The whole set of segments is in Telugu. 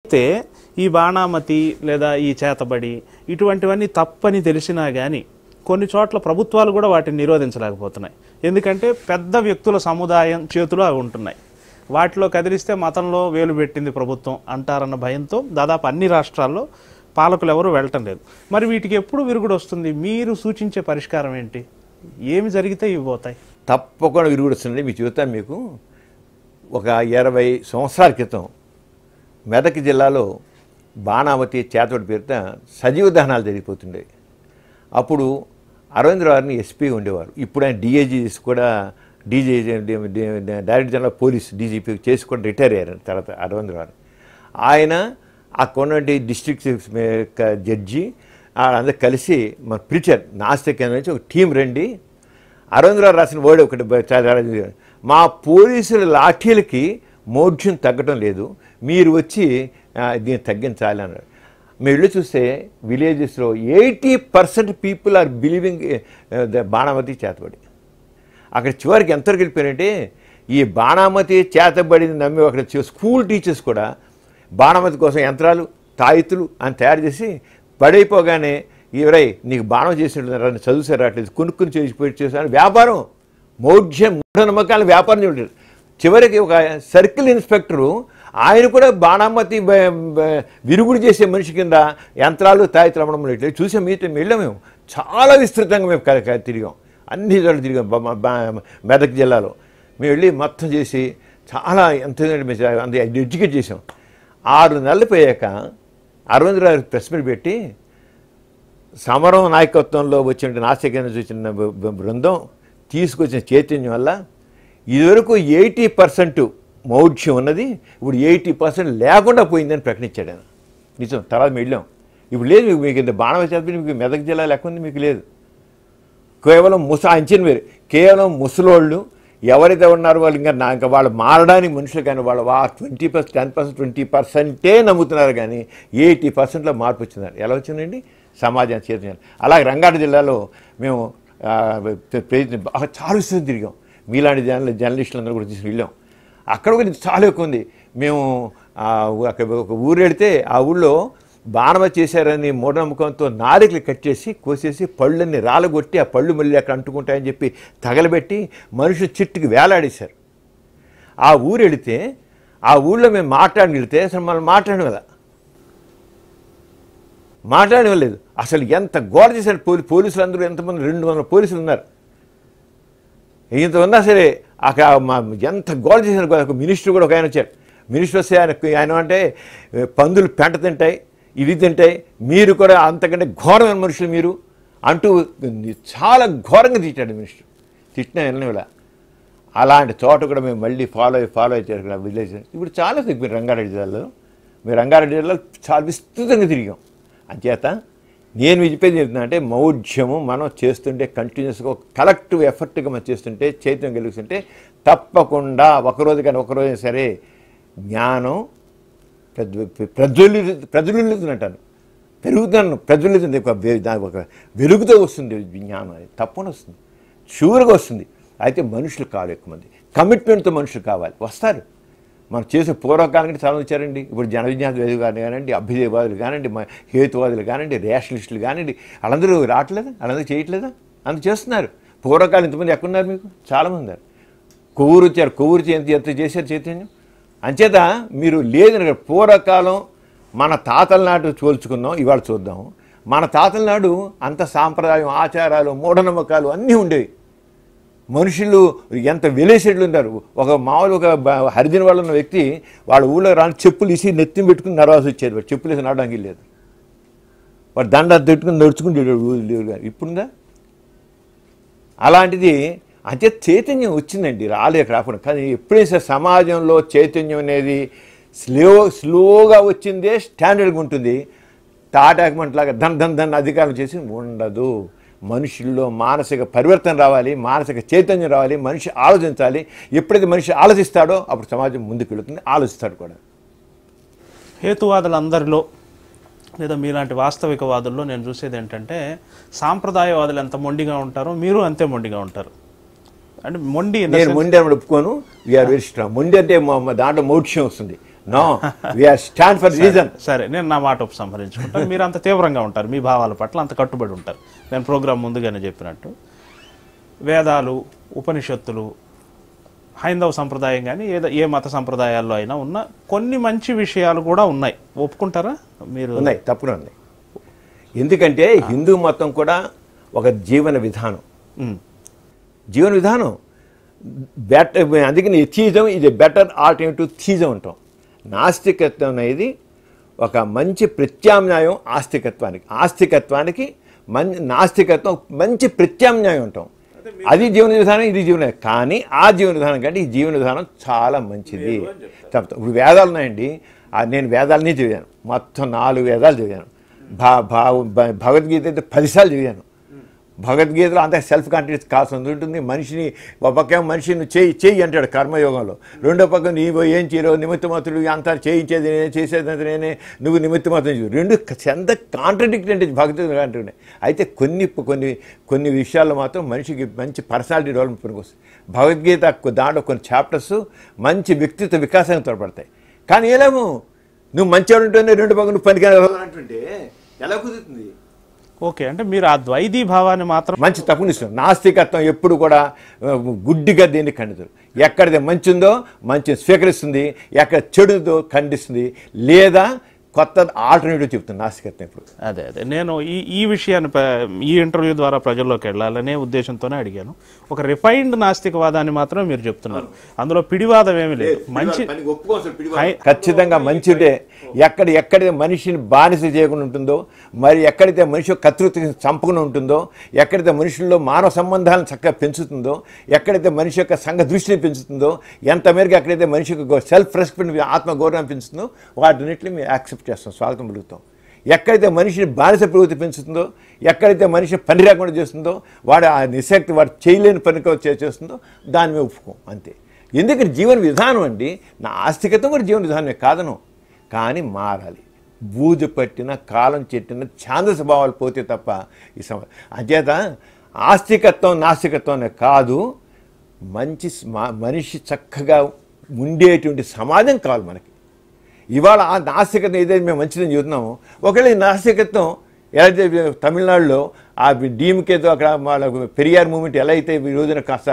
అయితే ఈ బాణామతి లేదా ఈ చేతబడి ఇటువంటివన్నీ తప్పని తెలిసినా కానీ కొన్ని చోట్ల ప్రభుత్వాలు కూడా వాటిని నిరోధించలేకపోతున్నాయి ఎందుకంటే పెద్ద వ్యక్తుల సముదాయం చేతిలో అవి ఉంటున్నాయి వాటిలో కదిలిస్తే మతంలో వేలు పెట్టింది ప్రభుత్వం అంటారన్న భయంతో దాదాపు అన్ని రాష్ట్రాల్లో పాలకులు ఎవరు వెళ్ళటం లేదు మరి వీటికి ఎప్పుడు విరుగుడు వస్తుంది మీరు సూచించే పరిష్కారం ఏంటి ఏమి జరిగితే ఇవి పోతాయి తప్పకుండా విరుగుడు వస్తుంది మీకు చెబుతాను మీకు ఒక ఇరవై సంవత్సరాల క్రితం మెదక్ జిల్లాలో బాణావతి చేతబడి పేరుతో సజీవ దహనాలు జరిగిపోతుండేవి అప్పుడు అరవింద్రవారిని ఎస్పీ ఉండేవారు ఇప్పుడు ఆయన డిఐజీ కూడా DG director general police DGP చేసి కూడా రిటైర్ అయ్యారు తర్వాత అరవింద్రవారు ఆయన ఆ కొన్నటి డిస్ట్రిక్ట్ జడ్జి అందరూ కలిసి మన పిలిచారు నాస్తిక కేంద్రం నుంచి ఒక టీం రండి అరవింద్రరావు రాసిన వర్డ్ ఒకటి బ- చాలా చాలా మా పోలీసుల లాఠీలకి మోఢ్యం తగ్గటం లేదు మీరు వచ్చి ఆ, దీన్ని తగ్గించాలి అన్నారు మీరు వెళ్ళి చూస్తే విలేజెస్లో eighty percent people are believing the బాణామతి చేతబడి అక్కడ చివరికి ఎంతవరకు వెళ్ళిపోయారంటే ఈ బాణామతి చేతబడిని నమ్మి అక్కడ చే- స్కూల్ టీచర్స్ కూడా బాణామతి కోసం యంత్రాలు తాయితులు అని తయారు చేసి పడైపోగానే ఇవరై నీకు బాణం చేసినట్టు చదువు రావట్లేదు కొనుక్కుని చేసి చేశాను వ్యాపారం మౌఢ్యం మూఢనమ్మకాల వ్యాపారం చూడారు చివరికి ఒక సర్కిల్ ఇన్స్పెక్టరు ఆయన కూడా బాణామతి బ- బ- విరుగుడు చేసే మనిషి కింద యంత్రాలు తాయితులు అమ్మడం ఇట్లా చూసే మీతో వెళ్ళాం మేము చాలా విస్తృతంగా మేము క- క- తిరిగాం అన్ని చోట్ల తిరిగాం బ- బ- బ- మెదక్ జిల్లాలో మేము వెళ్ళి మొత్తం చేసి చాలా ఎంత అంత ఎడ్యుకేట్ చేసాం ఆరు నెలలు పోయాక అరవిందరావు ప్రెస్ మీట్ పెట్టి సమరం నాయకత్వంలో వచ్చిన నాస్తిక వచ్చిన బ- బ- బృందం తీసుకొచ్చిన చైతన్యం వల్ల ఇదివరకు ఎయిటీ పర్సెంట్ మౌఢ్యం ఉన్నది ఇప్పుడు ఎయిటీ పర్సెంట్ లేకుండా పోయిందని ప్రకటించాడు ఆయన నిజం తర్వాత మేము వెళ్ళాం ఇప్పుడు లేదు మీకు మీకు ఇంత బాణవ చదివి మీకు మెదక్ జిల్లా లెక్క ఉంది మీకు లేదు కేవలం ముస అంచిన వేరు కేవలం ముసలోళ్ళు ఎవరైతే ఉన్నారో వాళ్ళు ఇంకా నా ఇంకా వాళ్ళు మారడానికి మనుషులు కానీ వాళ్ళు వా twenty percent ten percent twenty పర్సెంటే నమ్ముతున్నారు కానీ ఎయిటీ పర్సెంట్లో మార్పు వచ్చిందండి ఎలా వచ్చిందండి సమాజం చేతున్నారు అలాగే రంగారెడ్డి జిల్లాలో మేము ఆ, ప్రయత్నం బాగా చాలా విస్తృతం తిరిగాం మీలాంటి జర్నల్ జర్నలిస్టులు అందరూ కూడా తీసుకుని వెళ్ళాం అక్కడ కూడా చాలా ఎక్కువ ఉంది మేము ఆ, అక్కడ ఒక ఊరు వెళితే ఆ ఊళ్ళో బాణమ చేశారని మూఢనమ్మకంతో నాలుకలు కట్ చేసి కోసేసి పళ్ళన్ని రాలగొట్టి ఆ పళ్ళు మళ్ళీ అక్కడ అంటుకుంటాయని చెప్పి తగలబెట్టి మనుషులు చిట్టుకి వేలాడేశారు ఆ ఊరు వెళితే ఆ ఊళ్ళో మేము మాట్లాడి వెళితే అసలు మనం మాట్లాడడం వల్ల మాట్లాడలేదు అసలు ఎంత గోడ చేశారు పోలీ పోలీసులు అందరూ ఎంతమంది రెండు వందల పోలీసులు ఉన్నారు ఇంత ఉన్నా సరే అక్కడ మా ఎంత గోడ చేశారు కదా, ఒక మినిస్టర్ కూడా ఒక ఆయన వచ్చారు మినిస్టర్ వస్తే ఆయన ఆయన అంటే "ఏ, పందులు పెంట తింటాయి ఇవి తింటాయి మీరు కూడా అంతకంటే ఘోరమైన మనుషులు మీరు అంటూ చాలా ఘోరంగా తిట్టాడు మినిస్టర్ తిట్టిన వెళ్ళిన అలాంటి చోట కూడా మేము మళ్ళీ ఫాలో అయ్యి ఫాలో అయ్యి చేరుకున్న విలేజ్ ఇప్పుడు చాలా మీరు రంగారెడ్డి జిల్లాలో మీరు రంగారెడ్డి జిల్లాలో చాలా విస్తృతంగా తిరిగాం అంచేత నేను చెప్పేది చెప్తున్నా అంటే మౌఢ్యము మనం చేస్తుంటే కంటిన్యూస్గా కలెక్టివ్ ఎఫర్ట్గా మనం చేస్తుంటే చైతన్యం కలుగుతుంటే తప్పకుండా ఒకరోజు కానీ ఒకరోజు సరే జ్ఞానం ప్రజ్వలి ప్రజ్వలితుంది అంటాను పెరుగుతున్నాను ప్రజ్వలితుంది ఒక వె- దాని ఒక వెలుగుతో వస్తుంది జ్ఞానం అది తప్పకుండా వస్తుంది షూర్గా వస్తుంది అయితే మనుషులు కావాలి ఎక్కువ మంది కమిట్మెంట్తో మనుషులు కావాలి వస్తారు మనం చేసే పూర్వకాలం చాలా వచ్చారండి ఇప్పుడు జన విజ్ఞాన కానివ్వండి అభ్యుదయవాదులు కానివ్వండి మ- హేతువాదులు కానివ్వండి రేషనలిస్టులు కానివ్వండి వాళ్ళందరూ రావట్లేదా వాళ్ళందరూ చేయట్లేదా అందరూ చేస్తున్నారు పూర్వకాలం ఇంతమంది ఎక్కడున్నారు మీకు చాలామంది ఉన్నారు కొవ్వూరు వచ్చారు కొవ్వూరు చే- ఎంత ఎంత చేశారు చైతన్యం అంచేత మీరు లేదని పూర్వకాలం మన తాతల నాటు చూల్చుకుందాం ఇవాళ చూద్దాం మన తాతల నాడు అంత సాంప్రదాయం ఆచారాలు మూఢనమ్మకాలు అన్నీ ఉండేవి మనుషులు ఎంత వెలేసేట్లు ఉంటారు ఒక మామూలు ఒక బ- హరిజన వాళ్ళు ఉన్న వ్యక్తి వాళ్ళ ఊళ్ళో రాని చెప్పులు ఇసి నెత్తిని పెట్టుకుని నడవాల్సి వచ్చేది వాడు చెప్పులు వేసి నడడానికి లేదు వాడు దండ పెట్టుకుని నడుచుకుంటే ఇప్పుడుందా అలాంటిది అంటే చైతన్యం వచ్చిందండి రాలేక రాకుండా కానీ ఎప్పుడైతే సమాజంలో చైతన్యం అనేది స్లో స్లోగా వచ్చిందే స్టాండర్డ్గా ఉంటుంది టాటాక్మెంట్ లాగా ధన్ ధన్ ధన్ అధికారం చేసి ఉండదు మనుషుల్లో మానసిక పరివర్తన రావాలి మానసిక చైతన్యం రావాలి మనిషి ఆలోచించాలి ఎప్పుడైతే మనిషి ఆలోచిస్తాడో అప్పుడు సమాజం ముందుకు వెళుతుంది ఆలోచిస్తాడు కూడా హేతువాదులందరిలో లేదా మీలాంటి వాస్తవికవాదుల్లో నేను చూసేది ఏంటంటే సాంప్రదాయవాదులు ఎంత మొండిగా ఉంటారో మీరు అంతే మొండిగా ఉంటారు అంటే మొండి in the నేను sense- మొండి అని ఒప్పుకోను వీఆర్ వెరీ స్ట్రాంగ్ మొండి అంటే మా- మా దాంట్లో మౌఢ్యం వస్తుంది no we are stand for reason సరే నేను నా మాట ఉపసంహరించుకుంటాను మీరు అంత తీవ్రంగా ఉంటారు మీ భావాల పట్ల అంత కట్టుబడి ఉంటారు నేను ప్రోగ్రాం ముందుగానే చెప్పినట్టు వేదాలు ఉపనిషత్తులు హైందవ సంప్రదాయం కానీ ఏదో ఏ మత సంప్రదాయాల్లో అయినా ఉన్న కొన్ని మంచి విషయాలు కూడా ఉన్నాయి ఒప్పుకుంటారా మీరు ఉన్నాయి తప్పున ఉన్నాయి ఎందుకంటే హిందూ మతం కూడా ఒక జీవన విధానం ఉమ్, జీవన విధానం బెటర్ అందుకని థీజం ఇది బెటర్ ఆల్టర్నేటివ్ థీజం అంటాం నాస్తికత్వం అనేది ఒక మంచి ప్రత్యామ్నాయం ఆస్తికత్వానికి ఆస్తికత్వానికి మం నాస్తికత్వం మంచి ప్రత్యామ్నాయం ఉంటాం అది జీవన విధానం ఇది జీవన కానీ ఆ జీవన విధానం కంటే ఈ జీవన విధానం చాలా మంచిది చెప్తా ఇప్పుడు వేదాలు ఉన్నాయండి ఆ నేను వేదాలనే చదివాను మొత్తం నాలుగు వేదాలు చదివాను భా భా భ- భగవద్గీత అయితే పదిసార్లు చదివాను భగవద్గీతలో అంత సెల్ఫ్ కాన్ఫిడెన్స్ కావాల్సి ఉంటుంది మనిషిని ఒక పక్క మనిషిని చేయి చేయి అంటాడు కర్మయోగంలో రెండో పక్క నీవు ఏం చేయలేవు నిమిత్తమాత్రుడు అంతా చేయించేది నేనే చేసేది అంతా నేనే నువ్వు నిమిత్తమాత్రం చేయు రెండు ఎంత కాంట్రడిక్ట్ అంటే భగవద్గీత అంటుండే అయితే కొన్ని కొన్ని కొన్ని విషయాల్లో మాత్రం మనిషికి మంచి పర్సనాలిటీ డెవలప్మెంట్ పనికొస్తుంది భగవద్గీత కొ- దాంట్లో కొన్ని చాప్టర్స్ మంచి వ్యక్తిత్వ వికాసానికి తోడ్పడతాయి కానీ ఏలేము నువ్వు మంచివాడు ఉంటేనే రెండు పక్కన నువ్వు పనికి అంటుంటే ఎలా కుదురుతుంది ఓకే అంటే మీరు ఆ ద్వైదీ భావాన్ని మాత్రం మంచి తప్పునిస్తుంది నాస్తికత్వం ఎప్పుడు కూడా ఆ, గుడ్డిగా దీన్ని ఖండితుంది ఎక్కడిది మంచి ఉందో మంచి స్వీకరిస్తుంది ఎక్కడ చెడుదో ఖండిస్తుంది లేదా కొత్త ఆల్టర్నేటివ్ చెప్తుంది నాస్తికత్వం ఇప్పుడు అదే అదే నేను ఈ ఈ విషయాన్ని ప- ఈ ఇంటర్వ్యూ ద్వారా ప్రజల్లోకి వెళ్ళాలనే ఉద్దేశంతోనే అడిగాను ఒక రిఫైన్డ్ నాస్తికవాదాన్ని మాత్రం మీరు చెప్తున్నారు అందులో పిడివాదం ఏమీ లేదు మంచి హై- ఖచ్చితంగా మంచిదే ఎక్కడ ఎక్కడైతే మనిషిని బానిస చేయకుండా ఉంటుందో మరి ఎక్కడైతే మనిషి కర్తృత్వం చంపకుండా ఉంటుందో ఎక్కడైతే మనుషుల్లో మానవ సంబంధాలను చక్కగా పెంచుతుందో ఎక్కడైతే మనిషి యొక్క సంఘ దృష్టిని పెంచుతుందో ఎంత మేరకు ఎక్కడైతే మనిషికి సెల్ఫ్ రెస్పెక్ట్ ఆత్మ గౌరవం పెంచుతుందో వాటిన్నింటినీ మేము యాక్సెప్ట్ చేస్తాం స్వాగతం పలుకుతాం ఎక్కడైతే మనిషిని బానిస ప్రవృత్తి పెంచుతుందో ఎక్కడైతే మనిషి పని రాకుండా చేస్తుందో వాడు ఆ నిశక్తి వాడు చేయలేని పని చే- చేస్తుందో దాని మీద ఒప్పుకోం అంతే ఎందుకంటే జీవన విధానం అండి నా ఆస్తికత్వం కూడా జీవన విధానమే కాదను కానీ మారాలి బూజు పట్టిన కాలం చెట్టిన ఛాందస భావాలు పోతే తప్ప ఈ సమ అంచేత ఆస్తికత్వం నాస్తికత్వం అనే కాదు మంచి స్- మా- మనిషి చక్కగా ఉండేటువంటి సమాజం కావాలి మనకి ఇవాళ ఆ నాస్తికత్వం ఏదైతే మేము మంచిదని చెబుతున్నామో ఒకవేళ ఈ నాస్తికత్వం ఎలా అయితే తమిళనాడులో ఆ డీఎంకేతో అక్కడ వాళ్ళ పెరియార్ మూమెంట్ ఎలా అయితే ఈ రోజున కాస్త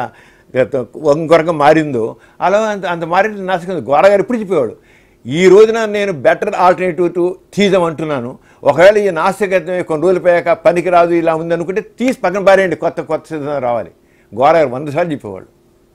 ఇంకొరగా మారిందో అలా అంత అంత మారిన నాస్తికం గోరగారు ఇప్పుడు చెప్పేవాడు ఈ రోజున నేను బెటర్ ఆల్టర్నేటివ్ టు థీజం అంటున్నాను ఒకవేళ ఈ నాస్తికత్వం కొన్ని రోజులు పోయాక పనికి రాదు ఇలా ఉంది అనుకుంటే తీసి పక్కన పారేయండి కొత్త కొత్త సిద్ధాంతం రావాలి గోరగారు వంద సార్లు చెప్పేవాళ్ళు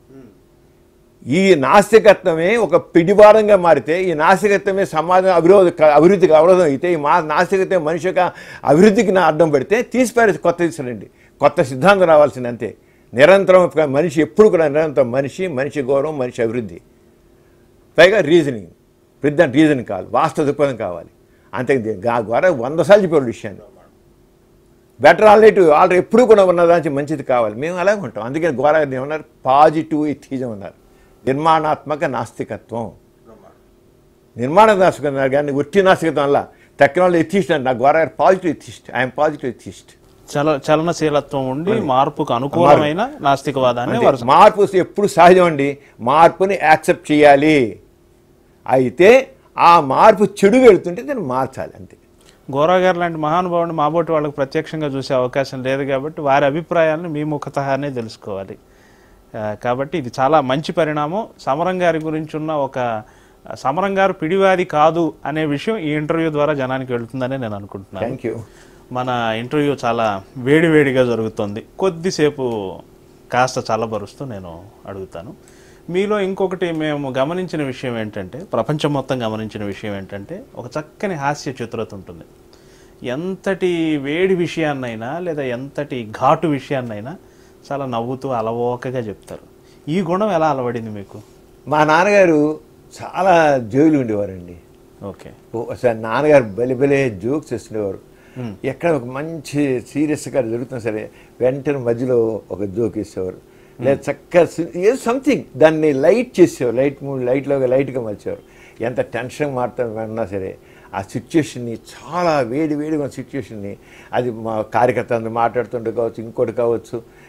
ఈ నాస్తికత్వమే ఒక పిడివారంగా మారితే ఈ నాస్తికత్వమే సమాజం అవిరోధ అభివృద్ధికి అవరోధం అయితే ఈ మా నాస్తికత్వం మనిషి యొక్క అభివృద్ధికి నా అడ్డం పెడితే తీసిపారేసి కొత్త తీసుకురండి కొత్త సిద్ధాంతం రావాల్సింది అంతే నిరంతరం ఒక మనిషి ఎప్పుడు కూడా నిరంతరం మనిషి మనిషి గౌరవం మనిషి అభివృద్ధి పైగా రీజనింగ్ పెద్ద రీజనింగ్ కావాలి వాస్తవ దృక్పథం కావాలి అంతే ద్వారా వంద సార్లు చెప్పేవాళ్ళు విషయాన్ని బెటర్ ఆల్రెటివ్ ఆల్రెడీ ఎప్పుడు కూడా ఉన్నదానికి మంచిది కావాలి మేము అలాగే ఉంటాం అందుకని గోరాగారు ఏమన్నారు పాజిటివ్ ఎథిజం అన్నారు నిర్మాణాత్మక నాస్తికత్వం నిర్మాణ నాస్తికం అన్నారు కానీ ఒట్టి నాస్తికత్వం వల్ల టెక్నాలజీ ఎథిస్ట్ అంటే నా గోరాగారు positive atheist I'm positive atheist చల చలనశీలత్వం ఉండి మార్పుకు అనుకూలమైన నాస్తికవాదాన్ని అంటే వారు మార్పు ఎప్పుడు సహజం అండి మార్పుని యాక్సెప్ట్ చేయాలి అయితే ఆ మార్పు చెడు వెళుతుంటే దాన్ని మార్చాలి అంతే గోరా గారు లాంటి మహానుభావుని మాబోటి వాళ్ళకి ప్రత్యక్షంగా చూసే అవకాశం లేదు కాబట్టి వారి అభిప్రాయాలను మీ ముఖతహానే తెలుసుకోవాలి ఆ, కాబట్టి ఇది చాలా మంచి పరిణామం సమరం గారి గురించి ఉన్న ఒక సమరం గారు పిడివాది కాదు అనే విషయం ఈ ఇంటర్వ్యూ ద్వారా జనానికి వెళ్తుందని నేను అనుకుంటున్నాను థ్యాంక్ యూ మన ఇంటర్వ్యూ చాలా వేడివేడిగా జరుగుతుంది కొద్దిసేపు కాస్త చల్లబరుస్తూ నేను అడుగుతాను మీలో ఇంకొకటి మేము గమనించిన విషయం ఏంటంటే ప్రపంచం మొత్తం గమనించిన విషయం ఏంటంటే ఒక చక్కని హాస్య చిత్రత ఉంటుంది ఎంతటి వేడి విషయాన్నైనా లేదా ఎంతటి ఘాటు విషయాన్నైనా చాలా నవ్వుతూ అలవోకగా చెప్తారు ఈ గుణం ఎలా అలవడింది మీకు మా నాన్నగారు చాలా జోయిలు ఉండేవారండి ఓకే ఓ- అసలు నాన్నగారు బలి బలే జోక్స్ వేస్తుండేవారు ఎక్కడ ఒక మంచి సీరియస్గా జరుగుతున్నా సరే వెంటనే మధ్యలో ఒక జోక్ వేసేవారు లేదా చక్కగా ఏదో సంథింగ్ దాన్ని లైట్ చేసేవారు లైట్ మూడ్ లైట్లో లైట్గా మర్చేవారు ఎంత టెన్షన్ మారుతున్నా సరే ఆ సిచ్యుయేషన్ని చాలా వేడి వేడిగా ఉన్న సిచ్యుయేషన్ని అది మా కార్యకర్త అందరూ మాట్లాడుతుంటే కావచ్చు ఇంకోటి కావచ్చు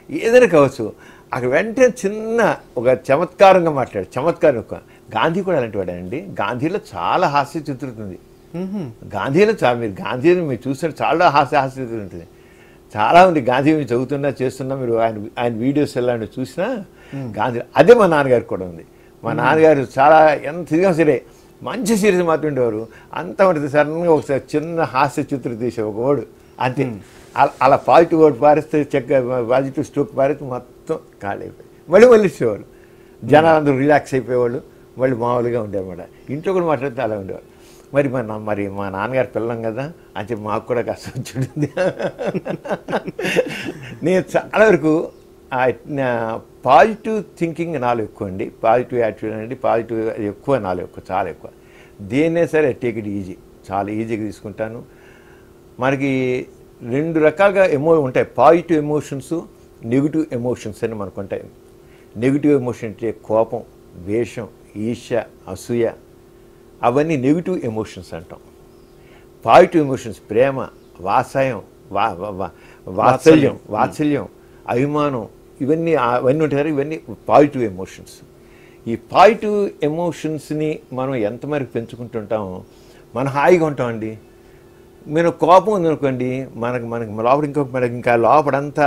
ఏదైనా కావచ్చు అక్కడ వెంటనే చిన్న ఒక చమత్కారంగా మాట్లాడు చమత్కారం ఒక గాంధీ కూడా అలాంటి వాడేనండి గాంధీలో చాలా హాస్య చిత్రుతుంది మ్మ్హ. గాంధీలో చాలా మీరు గాంధీని మీరు చూస్తే చాలా హాస్య హాస్య చిత్రం ఉంటుంది చాలా ఉంది గాంధీ మీరు చదువుతున్నా చేస్తున్నా మీరు ఆయన ఆయన వీడియోస్ ఎలాంటి చూసినా గాంధీ అదే మా నాన్నగారికి కూడా ఉంది మా నాన్నగారు చాలా ఎంత ఇదిగా సరే మంచి సీరియస్ మాత్రం ఉండేవారు అంత ఉంటుంది సడన్గా ఒకసారి చిన్న హాస్య చిత్రం తీసే ఒక ఓడు అంతే అలా- అలా పాజిటివ్ ఓడి పారిస్తే చెక్క పాజిటివ్ స్ట్రోక్ పారిస్తే మొత్తం ఖాళీ అయిపోయి మళ్ళీ మళ్ళీ ఇచ్చేవారు జనాలందరూ రిలాక్స్ అయిపోయేవాళ్ళు మళ్ళీ మామూలుగా ఉండేవాడు ఇంట్లో కూడా మాట్లాడితే అలా ఉండేవారు మరి మా నా- మరి మా నాన్నగారు పిల్లం కదా అని చెప్పి మాకు కూడా కష్టం వచ్చింది నేను చాలా వరకు పాజిటివ్ థింకింగ్ నాలో ఎక్కువ అండి పాజిటివ్ యాటిట్యూడ్ అండి పాజిటివ్ ఎక్కువ నాలో ఎక్కువ చాలా ఎక్కువ దేన్నే సరే టేక్ ఇట్ ఈజీ చాలా ఈజీగా తీసుకుంటాను మనకి రెండు రకాలుగా ఎమో ఉంటాయి పాజిటివ్ ఎమోషన్స్ నెగిటివ్ ఎమోషన్స్ అని మనకు ఉంటాయి నెగిటివ్ ఎమోషన్ అంటే కోపం ద్వేషం ఈర్ష్య అసూయ అవన్నీ నెగిటివ్ ఎమోషన్స్ అంటాం పాజిటివ్ ఎమోషన్స్ ప్రేమ వాత్సల్యం వా వా- వా- వాత్సల్యం వాత్సల్యం అభిమానం ఇవన్నీ అవన్నీ ఉంటాయి కదా, ఇవన్నీ పాజిటివ్ ఎమోషన్స్ ఈ పాజిటివ్ ఎమోషన్స్ని మనం ఎంతమేరకు పెంచుకుంటుంటామో మనం హాయిగా ఉంటామండి మీరు కోపం ఉందనుకోండి మనకు మనకి లోపల ఇంకొక మనకి ఇంకా లోపలంతా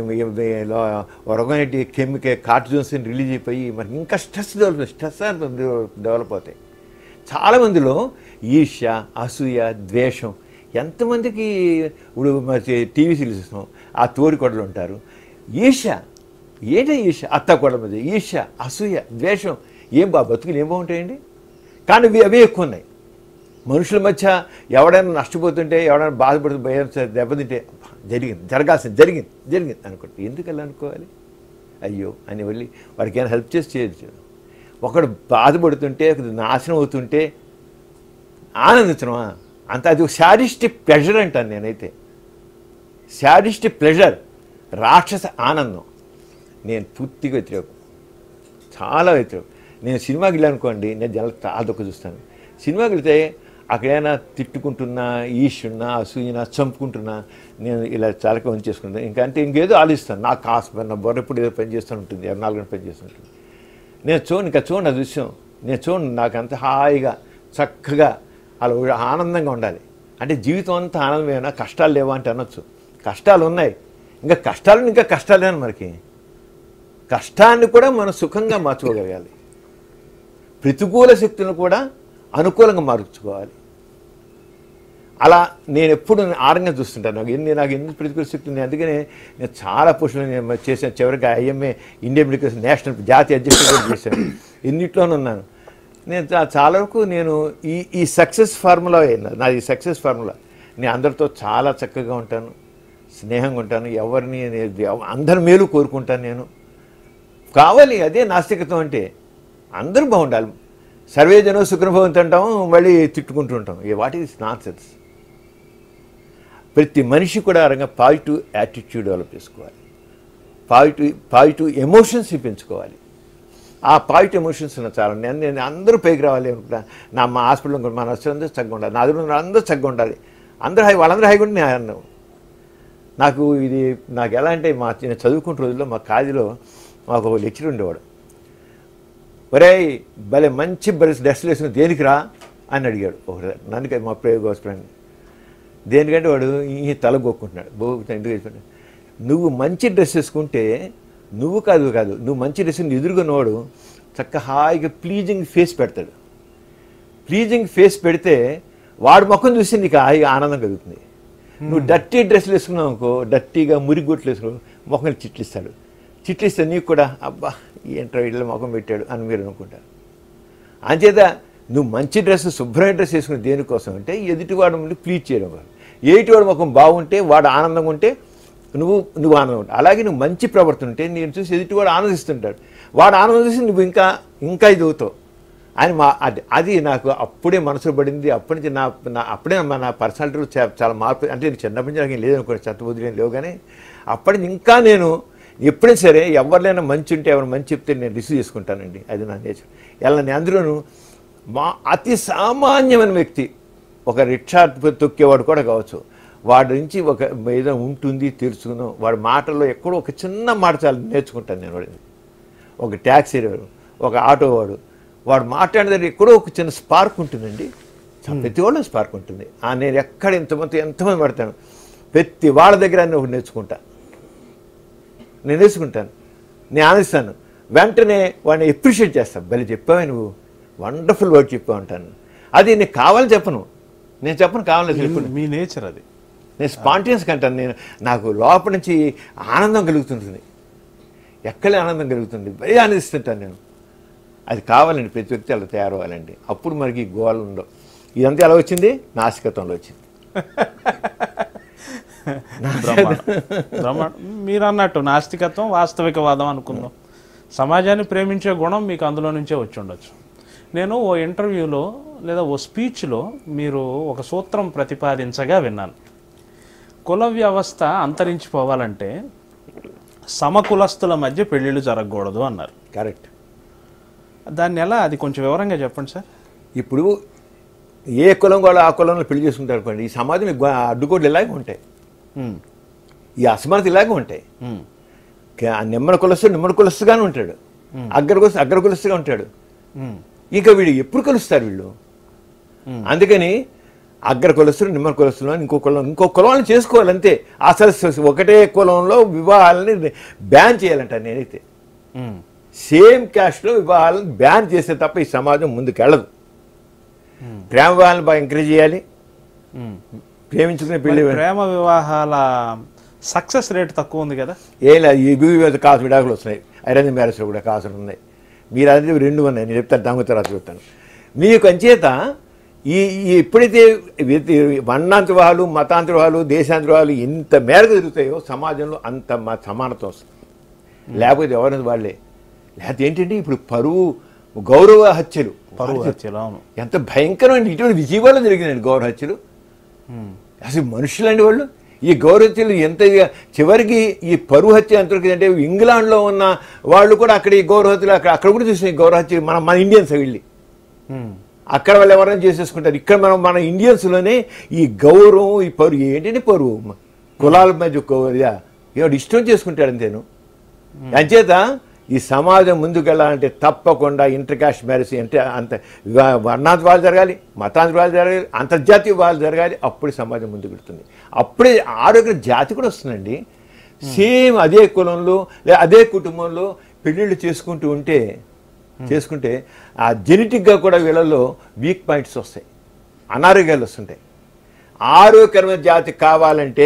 రకమైన కెమికల్ కార్టిజోన్స్ రిలీజ్ అయిపోయి మనకి ఇంకా స్ట్రెస్ డెవలప్ స్ట్రెస్ డెవలప్ అవుతాయి చాలామందిలో ఈర్ష్య అసూయ ద్వేషం ఎంతమందికి ఇప్పుడు మరి టీవీ సీరియల్స్ చూస్తాం ఆ తోడి కొడలు ఉంటారు ఈర్ష్య ఏంటి ఈర్ష్య అత్త కొడల మీద ఈర్ష్య అసూయ ద్వేషం ఏం బా బతుకులు ఏం బాగుంటాయండి కానీ ఇవి అవే ఎక్కువ ఉన్నాయి మనుషుల మధ్య ఎవడైనా నష్టపోతుంటే ఎవడైనా బాధపడుతూ భయం దెబ్బతింటే "అబ్బా, జరిగింది జరగాల్సింది జరిగింది జరిగింది అనుకుంటే ఎందుకు అలా అనుకోవాలి అయ్యో అని వెళ్ళి వాడికి ఏమైనా హెల్ప్ చేసి చేయొచ్చు ఒకడు బాధపడుతుంటే ఒకడు నాశనం అవుతుంటే ఆనందించడమా అంత అది శాడిస్టిక్ ప్లెజర్ అంటాను నేనైతే శాడిస్టిక్ ప్లెజర్ రాక్షస ఆనందం నేను పూర్తిగా వ్యతిరేకం చాలా వ్యతిరేకం నేను సినిమాకి వెళ్ళానుకోండి నేను జనాలు చాలా దుఃఖ చూస్తాను సినిమాకి వెళ్తే అక్కడైనా తిట్టుకుంటున్నా ఈషున్నా అసూయనా చంపుకుంటున్నా నేను ఇలా చాలక ఉంచేసుకుంటాను ఇంకా అంటే ఇంకేదో ఆలోచిస్తాను నాకు కాస్త నా బొర్ర ఎప్పుడు ఏదో పని చేస్తూ ఉంటుంది ఇరవై నాలుగు గంటలు పని చేస్తుంటుంది నేను చూడండి ఇంకా చూడండి ఆ దృశ్యం నేను చూడండి నాకు అంత హాయిగా చక్కగా అలా ఉ- ఆనందంగా ఉండాలి అంటే జీవితం అంతా ఆనందమేనా కష్టాలు లేవా అంటే అనొచ్చు కష్టాలు ఉన్నాయి ఇంకా కష్టాలు ఇంకా కష్టాలేనా మనకి కష్టాన్ని కూడా మనం సుఖంగా మార్చుకోగలగాలి ప్రతికూల శక్తులను కూడా అనుకూలంగా మార్చుకోవాలి అలా నేను ఎప్పుడు ఆరంగా చూస్తుంటాను నాకు ఎన్ని నాకు ఎన్ని ప్రతికూల శక్తి ఉంది అందుకనే నేను చాలా పుష్పలు నేను చేశాను చివరికి ఐఎంఏ ఇండియన్ మెడికల్ నేషనల్ జాతీయ అధ్యక్షుడు కూడా చేశాను ఎన్నిట్లోనూ ఉన్నాను నేను చా- చాలా వరకు నేను ఈ ఈ సక్సెస్ ఫార్ములా నాది సక్సెస్ ఫార్ములా నేను అందరితో చాలా చక్కగా ఉంటాను స్నేహంగా ఉంటాను ఎవరిని నేను- ఎవ- అందరి మేలు కోరుకుంటాను నేను కావాలి అదే నాస్తికత్వం అంటే అందరూ బాగుండాలి సర్వే జనం సుఖనుభవంతో అంటాము మళ్ళీ తిట్టుకుంటూ ఉంటాం ఏ వాట్ ఈస్ నాట్ సెన్స్ ప్రతి మనిషి కూడా రంగా పాజిటివ్ యాటిట్యూడ్ డెవలప్ చేసుకోవాలి పాజిటివ్ పాజిటివ్ ఎమోషన్స్ పెంచుకోవాలి ఆ పాజిటివ్ ఎమోషన్స్ ఉన్న చాలా నేను నేను అందరూ పైకి రావాలి అనుకుంటా నా మా హాస్పిటల్లో కూడా మా నర్సు అందరూ చక్కగా ఉండాలి నా దగ్గర ఉన్న అందరూ చక్కగా ఉండాలి అందరూ హై వాళ్ళందరూ హైగా ఉండి నేను అన్నాను నాకు ఇది నాకు ఎలా అంటే మా నేను చదువుకుంటున్న రోజుల్లో మా కాలేజీలో మాకు ఒక లెక్చర్ ఉండేవాడు ఒరేయ్ భలే మంచి భలే డ్రెస్సులు వేసుకుని దేనికి రా అని అడిగాడు ఒక నన్ను కాదు, మా ప్రయోగ ఫ్రెండ్ దేనికంటే వాడు ఈ తల గొక్కుంటున్నాడు బో ఎందుకు వేసుకుంటాడు నువ్వు మంచి డ్రెస్ వేసుకుంటే నువ్వు కాదు కాదు నువ్వు మంచి డ్రెస్ ఎదుర్కొన్నవాడు చక్క హాయిగా ప్లీజింగ్ ఫేస్ పెడతాడు ప్లీజింగ్ ఫేస్ పెడితే వాడు ముఖం చూసి నీకు హాయిగా ఆనందం కలుగుతుంది నువ్వు డర్టీ డ్రెస్సులు వేసుకున్నావు అనుకో డర్టీగా మురిగొట్లు వేసుకున్నావు ముఖం చిట్లిస్తాడు చిట్లిస్తే నీకు కూడా అబ్బా ఏంట్రా ఇళ్ళ ముఖం పెట్టాడు అని మీరు అనుకుంటారు అంచేత నువ్వు మంచి డ్రెస్ శుభ్రమైన డ్రెస్ వేసుకుని దేనికోసం అంటే ఎదుటివాడు ముందు ప్లీజ్ చేయడం కోసం ఎదుటివాడు ముఖం బాగుంటే వాడు ఆనందంగా ఉంటే నువ్వు నువ్వు ఆనందం ఉంటావు అలాగే నువ్వు మంచి ప్రవర్తన ఉంటే నేను చూసి ఎదుటివాడు ఆనందిస్తుంటాడు వాడు ఆనందం చూసి నువ్వు ఇంకా ఇంకా ఇది అవుతావు అని మా అది అది నాకు అప్పుడే మనసులో పడింది అప్పటి నుంచి నా నా అప్పుడే మా నా పర్సనాలిటీలో చా- చాలా మార్పు అంటే నేను చిన్నప్పటి నుంచి నాకు ఏం లేదనుకోండి చెత్తబుద్ధి ఏం లేవు కానీ అప్పటి నుంచి ఇంకా నేను ఎప్పుడైనా సరే ఎవరినైనా మంచి ఉంటే ఎవరు మంచి చెప్తే నేను రిసీవ్ చేసుకుంటానండి అది నా నేచర్ ఎలా నేను అందులోను మా అతి సామాన్యమైన వ్యక్తి ఒక రిక్షా తొక్కేవాడు కూడా కావచ్చు వాడి నుంచి ఒక ఏదో ఉంటుంది తెలుసుకున్నాం వాడి మాటల్లో ఎక్కడో ఒక చిన్న మాట చాలు నేర్చుకుంటాను నేను వాడిని ఒక ట్యాక్సీ డ్రైవర్ ఒక ఆటో వాడు వాడు మాట్లాడిన దగ్గర ఎక్కడో ఒక చిన్న స్పార్క్ ఉంటుందండి ప్రతి వాళ్ళు స్పార్క్ ఉంటుంది ఆ నేను ఎక్కడ ఎంతమంది ఎంతమంది పడతాను ప్రతి వాళ్ళ దగ్గర నేను ఒకటి నేర్చుకుంటా నేను నేర్చుకుంటాను నేను ఆనందిస్తాను వెంటనే వాడిని ఎప్రిషియేట్ చేస్తాను భలే చెప్పావే నువ్వు వండర్ఫుల్ వర్డ్ చెప్పావు అంటాను అది నీకు కావాలని చెప్పను నేను చెప్పను కావాలని చెప్పను మీ నేచర్ అది నేను స్పాంటియస్ అంటాను నేను నాకు లోపల నుంచి ఆనందం కలుగుతుంటుంది ఎక్కడే ఆనందం కలుగుతుంది భలే ఆనందిస్తుంటాను నేను అది కావాలండి ప్రతి వ్యక్తి అలా తయారవ్వాలండి అప్పుడు మనకి గోలు ఉండవు ఇదంతా ఎలా వచ్చింది నాసికత్వంలో వచ్చింది బ్రహ్మాండం బ్రహ్మాండం మీరు అన్నట్టు నాస్తికత్వం వాస్తవికవాదం అనుకుందాం సమాజాన్ని ప్రేమించే గుణం మీకు అందులో నుంచే వచ్చి ఉండొచ్చు నేను ఓ ఇంటర్వ్యూలో లేదా ఓ స్పీచ్లో మీరు ఒక సూత్రం ప్రతిపాదించగా విన్నాను కుల వ్యవస్థ అంతరించిపోవాలంటే సమకులస్తుల మధ్య పెళ్ళిళ్ళు జరగకూడదు అన్నారు కరెక్ట్ దాన్ని ఎలా అది కొంచెం వివరంగా చెప్పండి సార్ ఇప్పుడు ఏ కులం వాళ్ళు ఆ కులంలో పెళ్లి చేసుకుంటారు అనుకోండి ఈ సమాజం గ- అడ్డుకోట్లు ఇలాగే ఉంటాయి ఉమ్, ఈ అసమానత ఇలాగే ఉంటాయి ఉమ్, క- నిమ్మల కులస్తు నిమ్మల కులస్తుగానే ఉంటాడు అగ్ర కులస్తు అగ్ర కులస్తుగా ఉంటాడు ఉమ్, ఇంకా వీడు ఎప్పుడు కలుస్తారు వీళ్ళు Hmm. అందుకని అగ్ర కులస్తులు నిమ్మల కులస్తులు అని ఇంకో కులం ఇంకో కులాలను చేసుకోవాలి అంతే అసలు స- ఒకటే కులంలో వివాహాలని బ్యాన్ చేయాలంట నేనైతే ఉమ్, సేమ్ క్యాస్ట్లో వివాహాలను బ్యాన్ చేస్తే తప్ప ఈ సమాజం ముందుకెళ్ళదు ప్రేమ వివాహాలను బాగా ఎంకరేజ్ చేయాలి ఉమ్. ప్రేమించుకునే పెళ్లి మరి ప్రేమ వివాహాల సక్సెస్ రేట్ తక్కువ ఉంది కదా ఏం లేదు ఈ వివిధ కాసు విడాకులు వస్తున్నాయి అరేంజ్ మ్యారేజ్లో కూడా కాసులు ఉన్నాయి మీరు అది రెండు ఉన్నాయి నేను చెప్తాను దాని తర్వాత చెప్తాను మీకు అంచేత ఈ ఈ ఎప్పుడైతే వ్యక్తి- వర్ణాంతరవాహాలు మతాంతరవాహాలు దేశాంతరవాహాలు ఇంత మేరకు జరుగుతాయో సమాజంలో అంత మ- సమానత్వం వస్తుంది లేకపోతే ఎవరైనా వాళ్ళే లేకపోతే ఏంటంటే ఇప్పుడు పరువు గౌరవ హత్యలు పరువు హత్యలు అవును ఎంత భయంకరమైన ఇటువంటి విజయవాడలో జరిగిందండి గౌరవ హత్యలు ఉమ్, అసలు మనుషులండి వాళ్ళు ఈ గౌరవత్యలు ఎంత ఇక చివరికి ఈ పరువు హత్య ఎంత అంటే ఇంగ్లాండ్లో ఉన్న వాళ్ళు కూడా అక్కడ ఈ గౌరవహత్యలు అక్కడ అక్కడ కూడా చూసిన గౌరవహత్య మన మన ఇండియన్స్ వెళ్ళి ఉమ్, అక్కడ వాళ్ళు ఎవరైనా చేసేసుకుంటారు ఇక్కడ మనం మన ఇండియన్స్లోనే ఈ గౌరవం ఈ పరువు ఏంటంటే పరువు కులాల మధ్య ఎవడు ఇష్టం చేసుకుంటాడు అంతేను అంచేత ఈ సమాజం ముందుకెళ్ళాలంటే తప్పకుండా ఇంటర్ కాస్ట్ మ్యారేజ్ అంటే అంత వ- వర్ణాంత వాళ్ళు జరగాలి మతాంత వాళ్ళు జరగాలి అంతర్జాతీయ వాళ్ళు జరగాలి అప్పుడే సమాజం ముందుకు వెళ్తుంది అప్పుడే ఆరోగ్య జాతి కూడా వస్తుందండి సేమ్ అదే కులంలో లేదా అదే కుటుంబంలో పెళ్ళిళ్ళు చేసుకుంటూ ఉంటే చేసుకుంటే ఆ జెనెటిక్గా కూడా వీళ్ళలో వీక్ పాయింట్స్ వస్తాయి అనారోగ్యాలు వస్తుంటాయి ఆరోగ్యకరమైన జాతి కావాలంటే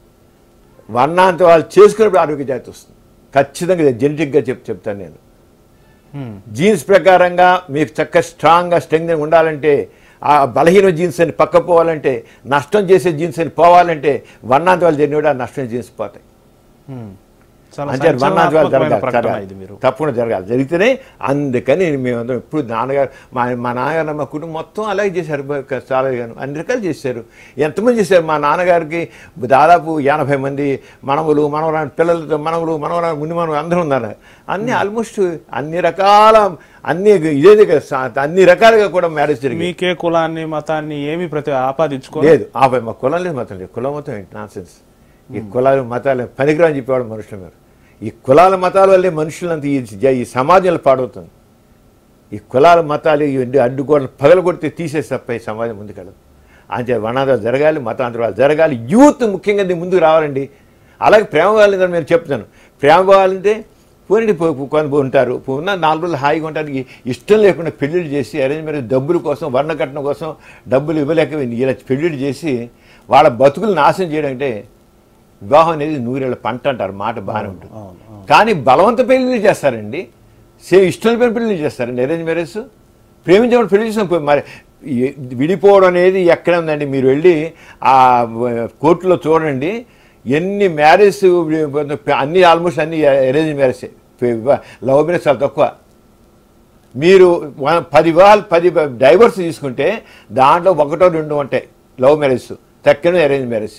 వర్ణాంత వాళ్ళు చేసుకున్నప్పుడు ఆరోగ్య జాతి వస్తుంది ఖచ్చితంగా ఇది జెనెటిక్గా చెప్ చెప్తాను నేను ఉమ్, జీన్స్ ప్రకారంగా మీకు చక్కగా స్ట్రాంగ్గా స్ట్రెంగ్ ఉండాలంటే ఆ బలహీన జీన్స్ అని పక్క పోవాలంటే నష్టం చేసే జీన్స్ అని పోవాలంటే వర్ణాంత వాళ్ళు జరిగిన కూడా ఆ నష్టం జీన్స్ పోతాయి ఉమ్. చాలా అంటే వర్ణాంత వాళ్ళు సంచలనాత్మకమైన జరగాలి ప్రకటన జరగాలి. ఇది మీరు తప్పకుండా జరగాలి జరిగితేనే అందుకని మేమందరం ఇప్పుడు నాన్నగారు మా మా నాన్నగారు మా కుటుంబం మొత్తం అలాగే చేశారు బ- చాలా గాను అన్ని రకాలు చేశారు ఎంతమంది చేశారు మా నాన్నగారికి దాదాపు ఎనభై మంది మనములు మనవరా పిల్లలతో మనములు మనవరా ముని మనవలు అందరూ ఉన్నారు అన్ని ఆల్మోస్ట్ అన్ని రకాల అన్ని ఇదే కదా సా- అన్ని రకాలుగా కూడా మ్యారేజ్ జరిగింది మీకే కులాన్ని మతాన్ని ఏమి ప్రతి ఆపాదించుకో లేదు ఆపై మా కులం లేదు మతం లేదు కులం మతం ఏంటి నాన్సెన్స్ ఈ కులాలు మతాలు పనికిరాని చెప్పేవాడు మనుషులు మీరు ఈ కులాల మతాల వల్లే మనుషులంతా ఈ జ- ఈ సమాజంలో పాడవుతుంది ఈ కులాల మతాలు ఇవన్నీ అడ్డుకోవడం పగలగొడితే తీసేసి తప్ప ఈ సమాజం ముందుకెళ్ళదు అంతే వనాదాలు జరగాలి మతాంతరాలు జరగాలి యూత్ ముఖ్యంగా దీని ముందుకు రావాలండి అలాగే ప్రేమ వాళ్ళని నేను చెప్తాను ప్రేమ వాళ్ళంటే పోనీ కొంత ఉంటారు ఉన్న నాలుగు రోజులు హాయిగా ఉంటారు ఈ ఇష్టం లేకుండా పెళ్ళిళ్ళు చేసి అరేంజ్ మ్యారేజ్ డబ్బుల కోసం వర్ణ కట్నం కోసం డబ్బులు ఇవ్వలేక ఇలా పెళ్ళిళ్ళు చేసి వాళ్ళ బతుకులు నాశనం చేయడం అంటే వివాహం అనేది నూరేళ్ళ పంట అంటారు మాట బాగానే ఉంటుంది అవును, కానీ బలవంత పెళ్లి చేస్తారండి సే ఇష్టం పెళ్లి పెళ్లి చేస్తారండి అరేంజ్ మ్యారేజ్ ప్రేమించడం పెళ్లి చేసిన మరి ఈ- విడిపోవడం అనేది ఎక్కడ ఉందండి మీరు వెళ్ళి ఆ కోర్టులో చూడండి ఎన్ని మ్యారేజ్ అన్ని ఆల్మోస్ట్ అన్ని అరేంజ్ మ్యారేజ్ లవ్ మ్యారేజ్ చాలా తక్కువ మీరు వ- పది వివాహాలు పది డైవర్స్ తీసుకుంటే దాంట్లో ఒకటో రెండు ఉంటాయి లవ్ మ్యారేజ్ తక్కువ అరేంజ్ మ్యారేజ్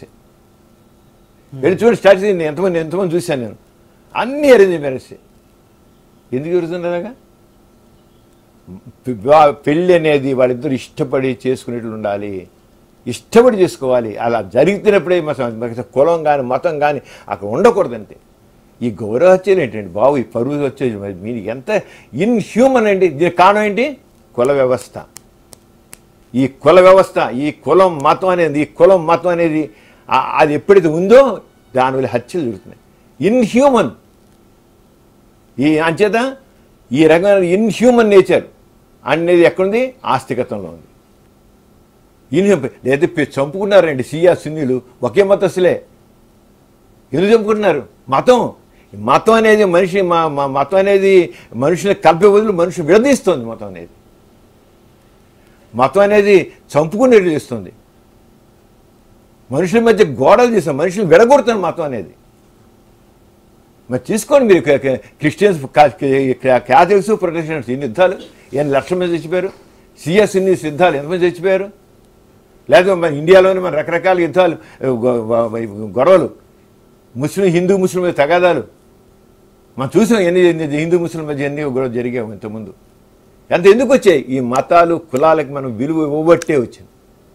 వెళ్ళి చూడండి స్టార్ట్ నేను ఎంతమంది ఎంతమంది చూశాను నేను అన్ని అరేంజ్ మ్యారేజ్ ఎందుకు జరుగుతుంది అలాగా వివా- పెళ్ళి అనేది వాళ్ళిద్దరు ఇష్టపడి చేసుకునేట్లు ఉండాలి ఇష్టపడి చేసుకోవాలి అలా జరుగుతున్నప్పుడే మన- మన కులం కానీ మతం కానీ అక్కడ ఉండకూడదంతే ఈ గౌరవహత్యలు ఏంటండి బాబు ఈ పరువు వచ్చేది మరి మీరు ఎంత ఇన్ హ్యూమన్ అండి దీనికి కారణం ఏంటి కుల వ్యవస్థ ఈ కుల వ్యవస్థ ఈ కులం మతం అనేది ఈ కులం మతం అనేది ఆ- అది ఎప్పుడైతే ఉందో దానివల్ల హత్యలు జరుగుతున్నాయి ఇన్ హ్యూమన్ ఈ అంచేత ఈ రకమైన ఇన్ హ్యూమన్ నేచర్ అనేది ఎక్కడుంది ఆస్తికతంలో ఉంది ఇన్ లేదా పె- చంపుకున్నారండి సియా సున్నీలు ఒకే మతస్థులే ఎందుకు చంపుకుంటున్నారు మతం ఈ మతం అనేది మనిషి మా మా మతం అనేది మనుషుని కలిపే బదులు మనిషి విడదీస్తుంది మతం అనేది మతం అనేది చంపుకునేది చేస్తుంది మనుషుల మధ్య గోడలు చేస్తాం మనుషులు విడగొడుతుంది మతం అనేది మరి తీసుకోండి మీరు క- క- క్రిస్టియన్స్ కా- క- క్యాథలిక్స్ ప్రొటెస్టెంట్స్ ఇన్ని యుద్ధాలు ఎన్ని లక్షల మంది చచ్చిపోయారు సిఎస్ ఇన్ని యుద్ధాలు ఎంతమంది చచ్చిపోయారు లేదా మన ఇండియాలోనే మన రకరకాల యుద్ధాలు గొ- గొ- గొడవలు ముస్లిం హిందూ ముస్లిం మీద తగాదాలు మనం చూసాం ఎన్ని ఎన్ని హిందూ ముస్లిం మధ్య ఎన్ని గొడవ జరిగావు ఇంతకుముందు ఎంత ఎందుకు వచ్చాయి ఈ మతాలు కులాలకు మనం విలువ ఇవ్వబట్టే వచ్చింది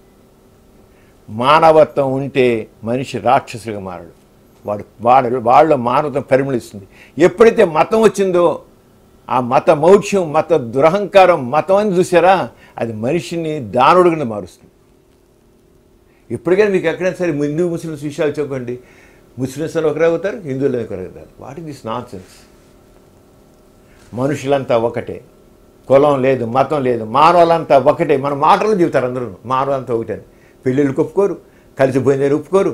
మానవత్వం ఉంటే మనిషి రాక్షసుడిగా మారడు వాడు వాడు వాళ్ళ మానవత్వం పరిమళిస్తుంది ఎప్పుడైతే మతం వచ్చిందో ఆ మత మౌఢ్యం మత దురహంకారం మతం అని చూసారా అది మనిషిని దానుడుగా మారుస్తుంది ఇప్పటికైనా మీకు ఎక్కడైనా సరే హిందూ ముస్లిమ్స్ విషయాలు చెప్పండి ముస్లిమ్స్ అని ఒకరే అవుతారు హిందువులు ఒకరే అవుతారు వాట్ దిస్ నాన్ సెన్స్ మనుషులంతా ఒకటే కులం లేదు మతం లేదు మానవులంతా ఒకటే మన మాటలు చెబుతారు అందరూ మానవులంతా ఒకటే అని పెళ్ళిళ్ళకి ఒప్పుకోరు కలిసిపోయిన ఒప్పుకోరు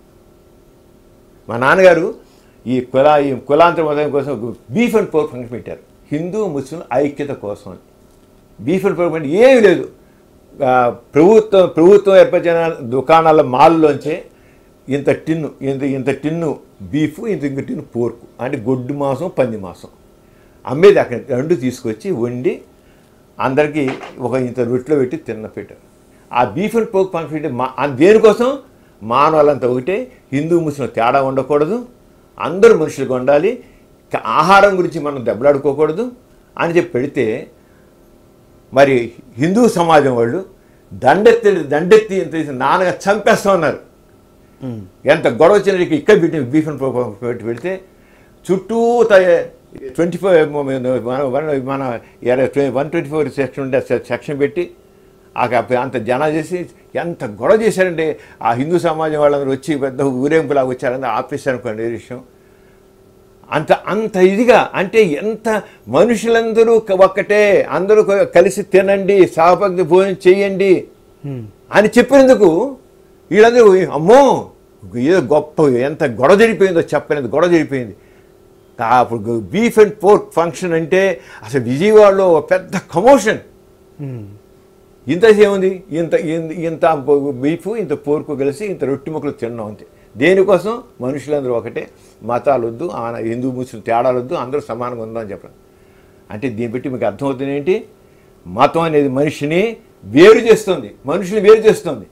మా నాన్నగారు ఈ కుల ఈ కులాంతర మతం కోసం బీఫ్ అండ్ పోర్క్ ఫంక్షన్ పెట్టారు హిందూ ముస్లిం ఐక్యత కోసం అని బీఫ్ అండ్ పోర్క్ అంటే ఏమీ లేదు ఆ, ప్రభుత్వం ప్రభుత్వం ఏర్పరిచిన దుకాణాల మాల్లోంచే ఇంత టిన్ను ఇంత ఇంత టిన్ను బీఫ్ ఇంత ఇంక టిన్ను పోర్కు అంటే గొడ్డు మాంసం పంది మాంసం అమ్మేది అక్కడ రెండు తీసుకొచ్చి వండి అందరికీ ఒక ఇంత రొట్టెలో పెట్టి తిన్న పెట్టారు ఆ బీఫ్ అండ్ పోర్క్ ఫంక్షన్ మా ఆ దేనికోసం మానవాళ్ళంతా ఒకటే హిందూ ముస్లిం తేడా ఉండకూడదు అందరూ మనుషులుగా ఉండాలి క- ఆహారం గురించి మనం దెబ్బలాడుకోకూడదు అని చెప్పి పెడితే మరి హిందూ సమాజం వాళ్ళు దండెత్తి దండెత్తి ఎంత చేసి నాన్నగా చంపేస్తా ఉన్నారు ఎంత గొడవ వచ్చిన ఇక్కడ పెట్టి బీఫ్ అండ్ పోర్క్ పెట్టి పెడితే చుట్టూ ట్వంటీ ఫోర్ మన వన్ ట్వంటీ ఫోర్ సెక్షన్ ఉండే సె- సెక్షన్ పెట్టి ఆ క- అంత జనా చేసి ఎంత గొడవ చేశారంటే ఆ హిందూ సమాజం వాళ్ళందరూ వచ్చి పెద్ద ఊరేంపులాగా వచ్చారని ఆపేశారు అనుకోండి ఏ విషయం అంత అంత ఇదిగా అంటే ఎంత మనుషులందరూ క- ఒక్కటే అందరూ క- కలిసి తినండి సహపంక్తి భోజనం చేయండి అని చెప్పినందుకు వీళ్ళందరూ అమ్మో ఏదో గొప్ప ఎంత గొడవ జరిగిపోయిందో చెప్పలేదు గొడవ జరిగిపోయింది కా- అప్పుడు బీఫ్ అండ్ పోర్క్ ఫంక్షన్ అంటే అసలు విజయవాడలో ఒక పెద్ద కమోషన్ ఇంత ఏముంది ఇంత ఇంత- ఇంత బీఫ్ ఇంత పోర్కు కలిసి ఇంత రొట్టె ముక్కలు తిన్నాం అంతే దేనికోసం మనుషులందరూ ఒకటే మతాలు వద్దు ఆ హిందూ ముస్లిం తేడాలు వద్దు అందరూ సమానంగా ఉందాం అని చెప్పడం అంటే దీన్ని బట్టి మీకు అర్థమవుతుంది ఏంటి మతం అనేది మనిషిని వేరు చేస్తుంది మనుషుని వేరు చేస్తుంది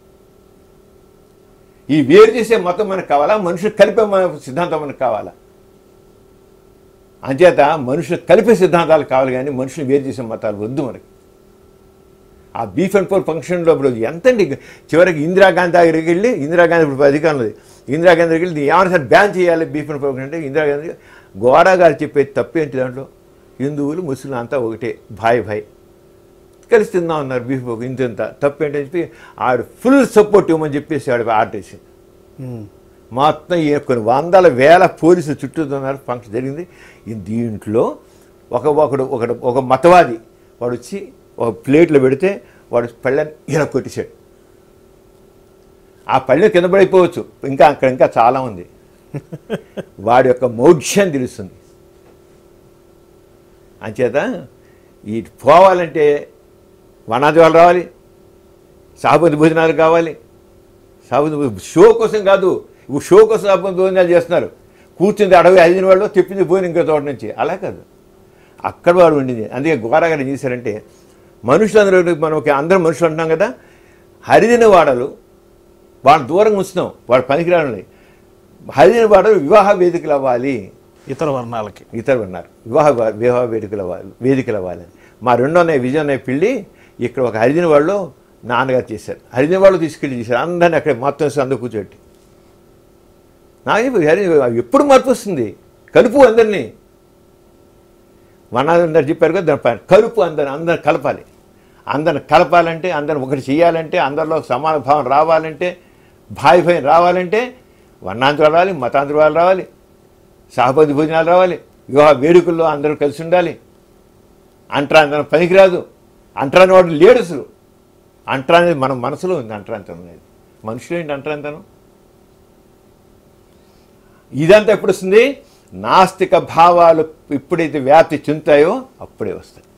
ఈ వేరు చేసే మతం మనకు కావాలా మనుషులు కలిపే మన సిద్ధాంతం మనకు కావాలా అంచేత మనుషులు కలిపే సిద్ధాంతాలు కావాలి కానీ మనుషులు వేరు చేసే మతాలు వద్దు మనకి ఆ బీఫ్ అండ్ పోర్ ఫంక్షన్లో ఇప్పుడు ఎంతండి చివరికి ఇందిరాగాంధీ దగ్గరికి వెళ్ళి ఇందిరాగాంధీ ఇప్పుడు అధికారంలో ఉంది. ఇందిరాగాంధీ దగ్గరికి వెళ్ళి ఏమైనా సరే బ్యాన్ చేయాలి బీఫ్ అండ్ పోర్ అంటే ఇందిరాగాంధీ గోరా గారు చెప్పేది తప్పేంటి దాంట్లో హిందువులు ముస్లింలు అంతా ఒకటే భాయ్ భాయ్ కలిసి తిందాం అన్నారు బీఫ్ పోక్ ఇంత ఇంత తప్పేంటని చెప్పి ఆవిడ ఫుల్ సపోర్ట్ ఇవ్వమని చెప్పేసి ఆవిడ ఆర్డర్ వేసింది మొత్తం ఈ కొన్ని వందల వేల పోలీసులు చుట్టూ ఉన్నారు ఫంక్షన్ జరిగింది ఈ దీంట్లో ఒక ఒకడు ఒకడు ఒక మతవాది వాడు వచ్చి ఒక ప్లేట్లో పెడితే వాడు పళ్ళని ఇలా కొట్టేశాడు ఆ పళ్ళెం కింద పడిపోవచ్చు ఇంకా అక్కడ ఇంకా చాలా ఉంది వాడి యొక్క మౌఢ్యం తెలుస్తుంది అంచేత ఈ పోవాలంటే వనాది వాళ్ళు రావాలి సాబుద్ది భోజనాలు కావాలి సాబుద్ది భోజనం షో కోసం కాదు ఇప్పుడు షో కోసం సాబుద్ది భోజనాలు చేస్తున్నారు కూర్చుంది అడవి ఐదిన వాళ్ళు తెప్పింది భోజనం ఇంకో తోట నుంచి అలా కాదు అక్కడ వాడు ఉండింది అందుకే గోరాగారు ఏం చేశారంటే మనుషులందరూ మనం ఒక అందరం మనుషులు అంటున్నాం కదా హరిదిన వాడలు వాడు దూరంగా ఉంచుతాం వాడు పనికిరాని హరిదిన వాడలు వివాహ వేదికలు అవ్వాలి ఇతర వర్ణాలకి ఇతరులు ఉన్నారు వివాహ వివాహ వేదికలు అవ్వాలి వేదికలు అవ్వాలని మా రెండో అన్నయ్య విజయ అన్నయ్య పెళ్ళి ఇక్కడ ఒక హరిదిన వాళ్ళు నాన్నగారు చేశారు హరిజన వాళ్ళు తీసుకెళ్ళి చేశారు అందరిని అక్కడ మొత్తం వేసి అందరూ కూర్చోబెట్టి నాకు చెప్పి, హరి ఎప్పుడు మార్పు వస్తుంది కలుపు అందరినీ వనాలందరూ చెప్పారు కదా దాని పైన కలుపు అందరిని అందరిని కలపాలి అందరిని కలపాలంటే అందరిని ఒకటి చేయాలంటే అందరిలో సమాన భావం రావాలంటే భాయి భయం రావాలంటే వర్ణాంతరాలు రావాలి మతాంతరాలు రావాలి సహపతి భోజనాలు రావాలి వివాహ వేడుకల్లో అందరూ కలిసి ఉండాలి అంటరాంతరం పనికిరాదు అంటరాని వాడు లేడు అసలు అంటరా అనేది మన మనసులో ఉంది అంటరాంతరం అనేది మనుషులు ఏంటి అంటరాంతరం ఇదంతా ఎప్పుడు వస్తుంది నాస్తిక భావాలు ఎప్పుడైతే వ్యాప్తి చెందుతాయో అప్పుడే వస్తాయి